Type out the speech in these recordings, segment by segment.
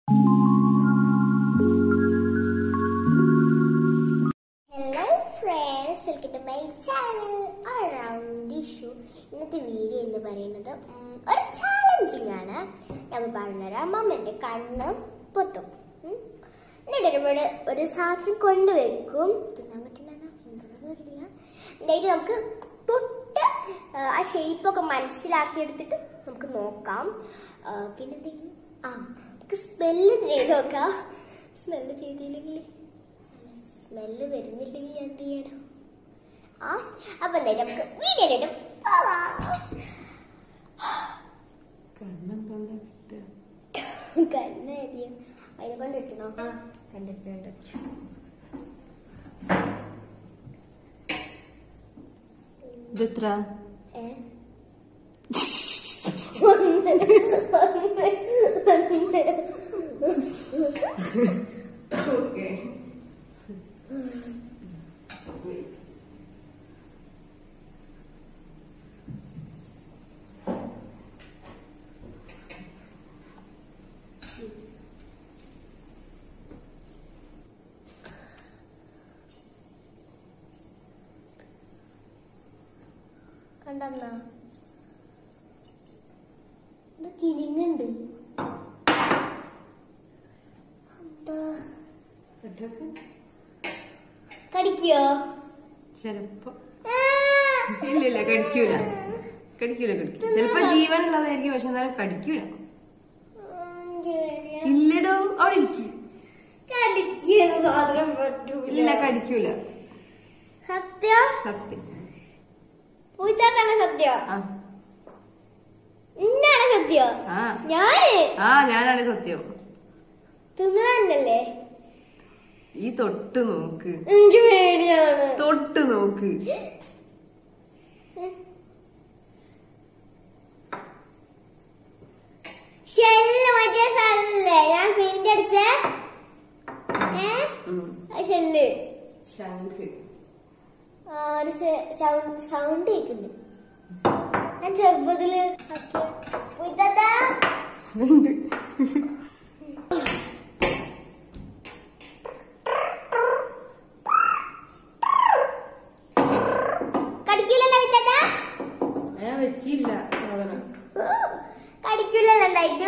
Hello friends welcome to my channel around issue ഇന്നത്തെ video എന്ന് പറയുന്നത് ഉം, ഒരു ചാലഞ്ചിങ് ആണ് ഞാൻ പറഞ്ഞുതരാം അമ്മമ്മൻ്റെ കണ്ണ് പൊത്തും ഉം. എന്നിട്ട് ഒരുപാട് ഒരു സാധനം കൊണ്ടുവെക്കും തിന്നാൻ പറ്റുന്നതാ എന്താണെന്ന് അറിയില്ല എന്നിട്ട് നമുക്ക് തൊട്ട് ആ, ആ ഷേപ്പൊക്കെ മനസ്സിലാക്കി എടുത്തിട്ട് നമുക്ക് നോക്കാം ആ, പിന്നെ എന്തെങ്കിലും ആ നമുക്ക് സ്മെല്ല് ചെയ്ത് നോക്കാം സ്മെല്ല് ചെയ്തില്ലെങ്കിൽ സ്മെല്ല് വരുന്നില്ലെങ്കിൽ എന്ത് ചെയ്യണം ആ അപ്പൊ എന്തായാലും നമുക്ക് വീഡിയോയിലിട്ട് കണ്ണെന്താ കിട്ടുക കണ്ണായിരിക്കും അതിനെ കൊണ്ട് ഇട്ടണോ ആ കണ്ടിട്ട് കണ്ടിട്ട് ഇതെത്ര ഏ? ഒന്ന്, ഒന്ന്, ഒന്ന്. ഓക്കെ കണ്ടെന്നാ ഇത് കിലിങ്ങുണ്ട് എന്താ കടിക്കോ ചെലപ്പോ ഇല്ലില്ല കടിക്കൂല കടിക്കൂല കടിക്കൂല ചെലപ്പോ ജീവനുള്ളതായിരിക്കും പക്ഷെ എന്നാലും കടിക്കൂല ഇല്ലടോ അവിടെ ഇരിക്കും കടിക്കണ സാധനം പറ്റൂല ഇല്ല കടിക്കൂല സത്യം സത്യം പൂച്ചാക്കാണ് സത്യം ആ ഇന്നാണ് സത്യം ആ ഞാന് ആ ഞാനാണ് സത്യം തിന്നല്ലേ ഈ തൊട്ട് നോക്ക് എനിക്ക് പേടിയാണ് തൊട്ട് നോക്ക് ഷെല്ല് മറ്റേ സാധനല്ലേ ഞാൻ പെയിന്റ് അടിച്ച ഏ ഉം. ആ ഷെല്ല് ശംഖ് ആ ഒരു സൗണ്ട് സൗണ്ട് കേൾക്കുന്നുണ്ട് ഞാൻ ചെറുപ്പത്തില് ആക്കിയ- ഉയ്യത്താത്താ, ഉണ്ട് കടിക്കൂലല്ലോ ഉയ്യത്താത്താ? ഞാൻ വെച്ചില്ല സാധനം കടിക്കൂലല്ലോ എന്തായിട്ടു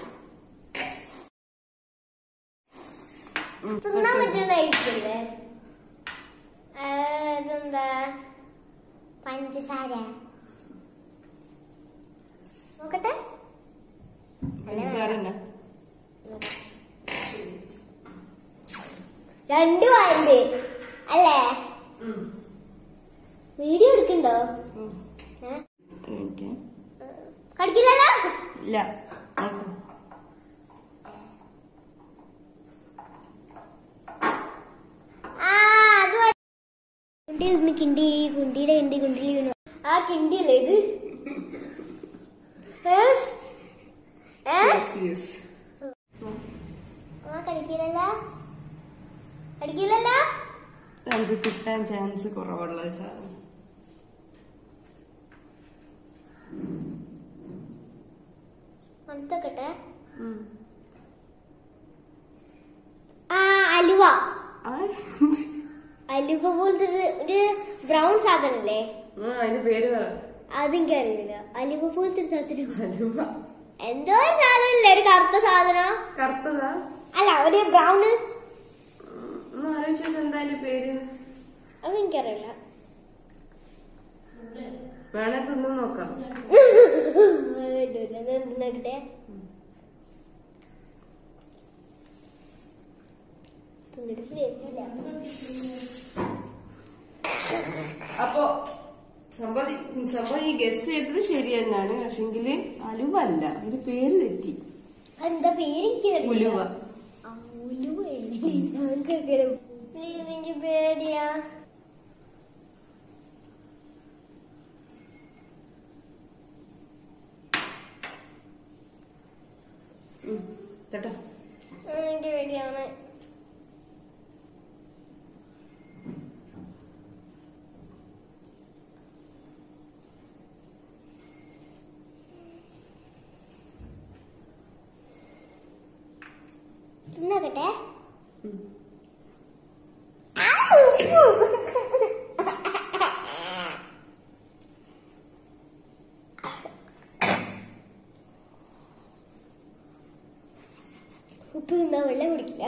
ഉം. തിന്നാൻ പറ്റുന്നതായിരിക്കില്ലേ ആ, ഇതെന്താ പഞ്ചസാര നോക്കട്ടെ പഞ്ചസാര തന്നെ. രണ്ടും ആയിട്ട് അല്ലേ ഉം. വീഡിയോ എടുക്കണ്ടോ ഉം. ഏ? ഒരു മിനിറ്റ്. കടിക്കില്ലല്ലോ ഇല്ല നോക്ക്. ആ അത് മതി. കുണ്ടി ഇരുന്ന് കിണ്ടി കുണ്ടിയുടെ കിണ്ടി കുണ്ടിയിൽ വീണു ആ കിണ്ടിയല്ലേ ഇത് ഏ? ഏ? Yes, yes. ആ കടിക്കില്ലല്ലോ കടിക്കില്ലല്ലോ നമുക്ക് കിട്ടാൻ ചാൻസ് കുറവുള്ള ഒരു സാധനം മണത്തോക്കട്ടെ ഉം. ആ അലുവ ആ, അലുവ പോലത്തെ ഒരു- ഒരു ബ്രൗൺ സാധനല്ലേ ആ, അതിന്റെ പേര് പറ അതെനിക്ക് അറിയില്ല അലുവ പോലത്തെ ഒരു സാധനം ഹലുവ എന്തോ ഒരു സാധനമില്ലേ ഒരു കറുത്ത സാധനം കറുത്തതാ അല്ല ഒരു ബ്രൗൺ ഒന്ന് ആലോചിച്ചു എന്താ അതിന്റെ പേര് അത് എനിക്കറിയില്ല വേണേ തിന്നു നോക്കാം നോക്കട്ടെ തിന്നിട്ട് ശരിയായില്ല. അപ്പൊ സംഭവം സംഭവം ഈ ഗസ് ചെയ്തത് ശരി തന്നെയാണ് പക്ഷെങ്കില് അലുവ അല്ല അതിന്റെ പേര് തെറ്റി എന്താ പേര് എനിക്കറിയില്ല ഉലുവ ആ, ഉലുവയല്ലേ? ഞങ്ങൾക്കൊക്കെ പ്ലീസ് എനിക്ക് പേടിയാ ഉം. കേട്ടോ എനിക്ക് പേടിയാണ് തിന്നോക്കട്ടെ ഉം. ഉപ്പ് തിന്നാ വെള്ളം കുടിക്കില്ല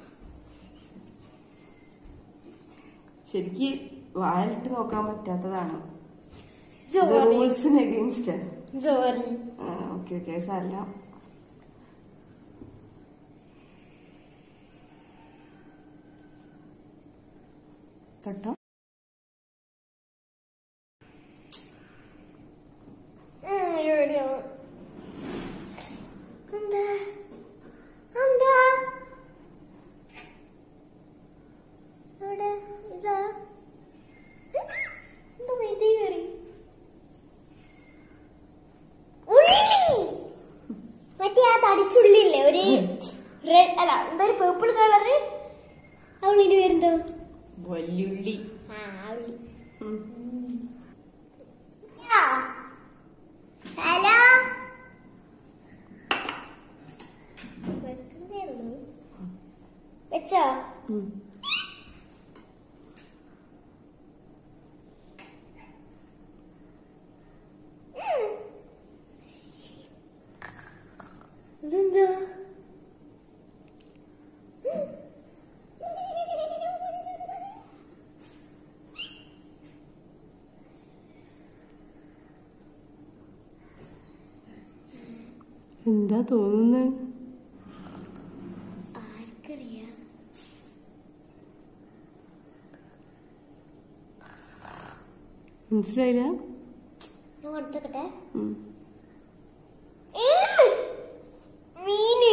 ശരിക്ക് വാലിട്ട് നോക്കാൻ പറ്റാത്തതാണ് സോറി റൂൾസിന് അഗേൻസ്റ്റ് സോറി ഓക്കെ ഓക്കെ സാറില്ല തൊട്ടോ എന്താ എന്താ എവിടെ ഇതാ എന്താ മേത്തേ കയറി ഉള്ളി മറ്റേ ആ തടിച്ചുള്ളില്ലേ ഒരു റെഡ് അല്ല എന്താ ഒരു പേർപ്പിൾ കളറ് ആ ഉള്ളിന്റെ പേരെന്തോ വല്യുള്ളി ആ ആ ഉള്ളി ഉം. ഹലോ വെക്കുന്നേയുള്ളൂ. വെച്ചോ ഉം. ഇതെന്താ എന്താ തോന്നുന്നത് ആർക്കറിയാം മനസ്സിലായില്ല ഞാൻ കൊടുത്തേക്കട്ടെ ഉം. മീന്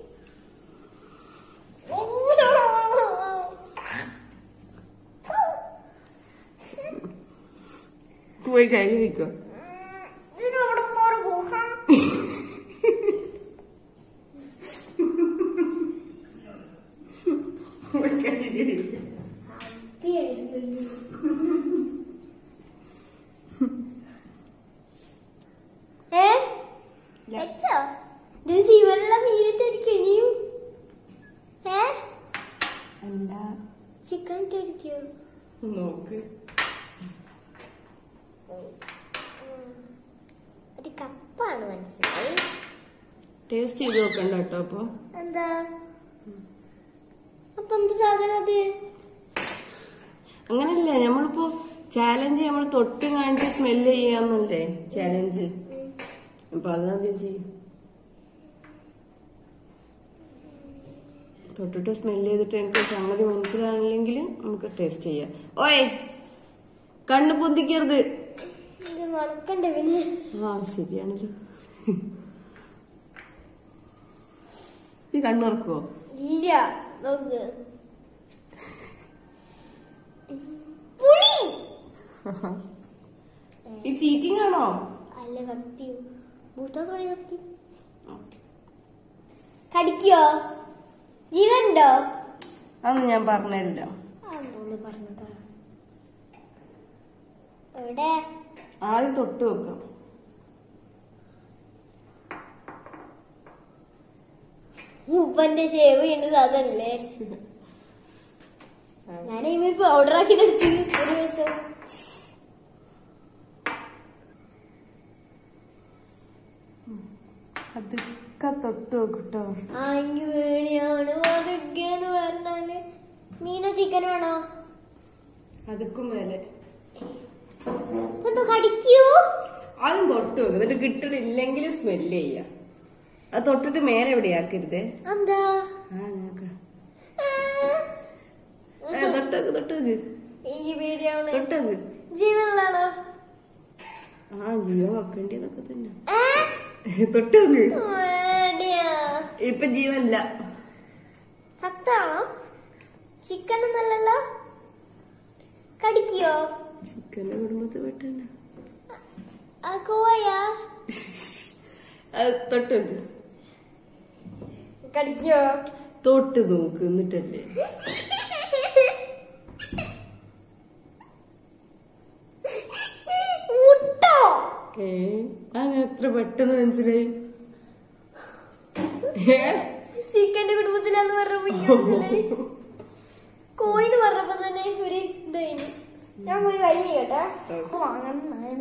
പോയി കൈ കഴിക്കോ ഇതിനോട് മാറി പോകാം ഏ വെച്ചോ ഇത് ജീവനുള്ള മീനിട്ട് എനിക്ക് ഇനിയും ഏ അല്ല ചിക്കൻ ഇട്ടിരിക്കോ നോക്ക് ഒരു കപ്പാണ് മനസ്സിലായി ടേസ്റ്റ് ചെയ്ത് നോക്കണ്ട കേട്ടോ അപ്പൊ എന്താ അപ്പൊ എന്ത് സാധനം അത് അങ്ങനല്ലേ നമ്മളിപ്പോ ചാലഞ്ച് നമ്മൾ തൊട്ട് കാണിച്ച് സ്മെല്ല് ചെയ്യാന്നല്ലേ ചാലഞ്ച് അപ്പൊ അതാദ്യം ചെയ്യും തൊട്ടിട്ട് സ്മെല്ല് ചെയ്തിട്ട് എനിക്ക് സംഗതി മനസ്സിലാണില്ലെങ്കിൽ നമുക്ക് ടേസ്റ്റ് ചെയ്യാം ഓയ് കണ്ണ് പൊന്തിക്കരുത് ഇത് മണക്കണ്ടേ പിന്നെ ആ ശരിയാണല്ലോ ഈ കണ്ണുറക്കുവോ ഇല്ല നോക്ക് പുളി ഈ ചീറ്റിംഗ് ആണോ അല്ല കത്തി മൂത്ത കളി കത്തി ഓക്കെ കടിക്കോ ജീവനുണ്ടോ അതൊന്നും ഞാൻ പറഞ്ഞുതരില്ല അതൊന്ന് പറഞ്ഞതാ എവിടെ ആദ്യം തൊട്ട് വെക്കാം ഉപ്പന്റെ ഷേവ് ചെയ്യുന്ന സാധനല്ലേ ഞാൻ ഇവർ പൗഡർ ആക്കി അടിച്ചു ഒരു ദിവസം അതൊക്കെ തൊട്ട് വെക്കട്ടോ ആ എനിക്ക് വേണിയാണ് അതൊക്കെയെന്ന് പറഞ്ഞാല് മീനോ ചിക്കനോ ആണോ അതുക്കും മേലെ എന്തോ കടിക്കൂ ആദ്യം തൊട്ട് വെക്കും എന്നിട്ട് കിട്ടണില്ലെങ്കിൽ സ്മെല്ല് ചെയ്യാം അത് തൊട്ടിട്ട് മേലെ എവിടെയാക്കരുതേ എന്താ ആ നോക്ക തൊട്ട് വെക്ക് തൊട്ട് വെക്ക് ഈ വീഡിയോണ് തൊട്ട് വെക്ക് ജീവനിലാണോ ആ ജീവൻ വെക്കേണ്ടതൊക്കെ തന്നെ ഏ? തൊട്ട് വെക്ക് വേണ്ടിയാ. ഇപ്പൊ ജീവനില്ല ചത്താണോ ചിക്കൻ ഒന്നല്ലല്ലോ കടിക്കോ ചിക്കന്റെ കുടുംബത്തിൽ പെട്ടന്നെ ആ കോയാ അത് തൊട്ട് വെക്ക് കടിക്കോ തൊട്ട് നോക്ക് എന്നിട്ടല്ലേ മുട്ടോ ഏ അങ്ങനെ എത്ര പെട്ടെന്ന് മനസ്സിലായി ഏ? ചിക്കന്റെ കുടുംബത്തിലാന്ന് പറഞ്ഞപ്പോ എനിക്ക് മനസ്സിലായി കോയിന്ന് പറഞ്ഞപ്പോ തന്നെ ഒരു ഇതായിന് ഞാൻ പോയി കൈ കേട്ടാ ഓക്കേ. വാങ്ങണം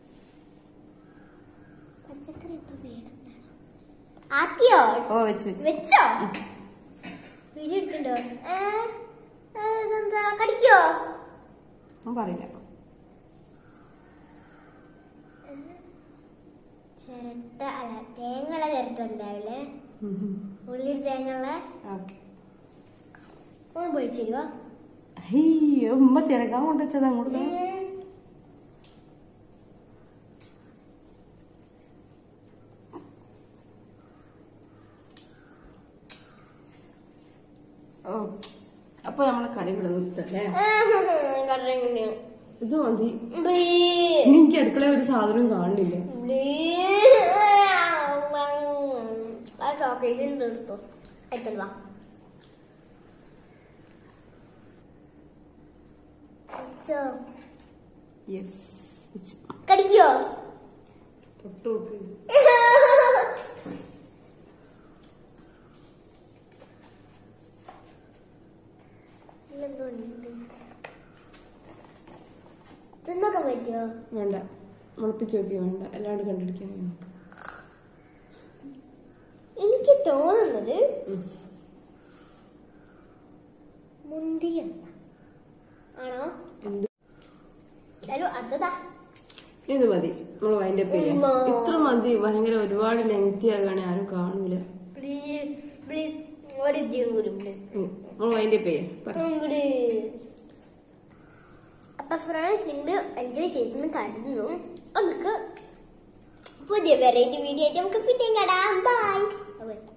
പച്ചക്കറി ഇപ്പൊ വേണം ആക്കിയോ ഓ വെച്ച് വെച്ച് വെച്ചോ വീഡിയോ എടുക്കണ്ടോ ഏ ഏ, ഇതെന്താ കടിക്കോ ഞാൻ പറയില്ല ചിരട്ട അല്ല തേങ്ങയുള്ള ചിരട്ട ഉണ്ടാവില്ലേ ഉള്ളി തേങ്ങയുള്ള ഓക്കെ ഒന്ന് പൊളിച്ചിരുവോ അയ്യോ ഉമ്മ ചിരകാൻ കൊണ്ടുവച്ചത് അങ്ങോട്ട് ദാ. ഓക്കെ അപ്പൊ നമ്മളെ കളി ഇവിടെ നിർത്തല്ലേ ഇത് മതി എനിക്ക് അടുക്കള ഒരു സാധനം കാണുന്നില്ല ആ ഷോക്കേസിൽ നിർത്തോ എടുത്തോണ്ട് വാ വെച്ചോ. യെസ് കടിക്കോ പൊട്ടു നോക്ക് ഇതിലെന്തോ ഉണ്ട്. തിന്നൊക്കെ പറ്റുമോ വേണ്ട മുളപ്പിച്ച് നോക്കി വേണ്ട എല്ലാവരും കണ്ടുപിടിക്കാൻ നോക്ക്. എനിക്ക് തോന്നുന്നത് ഉം. മുന്തിരി ആണോ എന്ത് ഹലോ അടുത്തതാ ഇത് മതി നമ്മൾ വൈൻഡ് അപ്പ് ചെയ്യാം ഉമ്മ. ഇത്ര മതി ഭയങ്കര ഒരുപാട് ലെങ്തി ആകാണെ ആരും കാണൂല പ്ലീസ് പ്ലീസ് ഒരു ജീവൻ കൂടി പ്ലീസ് നമ്മൾ വൈൻഡ് അപ്പ് ചെയ്യാം പറ. അപ്പൊ ഫ്രണ്ട്സ് നിങ്ങൾ എൻജോയ് ചെയ്തെന്ന് കരുതുന്നു നമുക്ക് പുതിയ വെറൈറ്റി വീഡിയോ ആയിട്ട് നമുക്ക് പിന്നെയും കാണാം ബൈ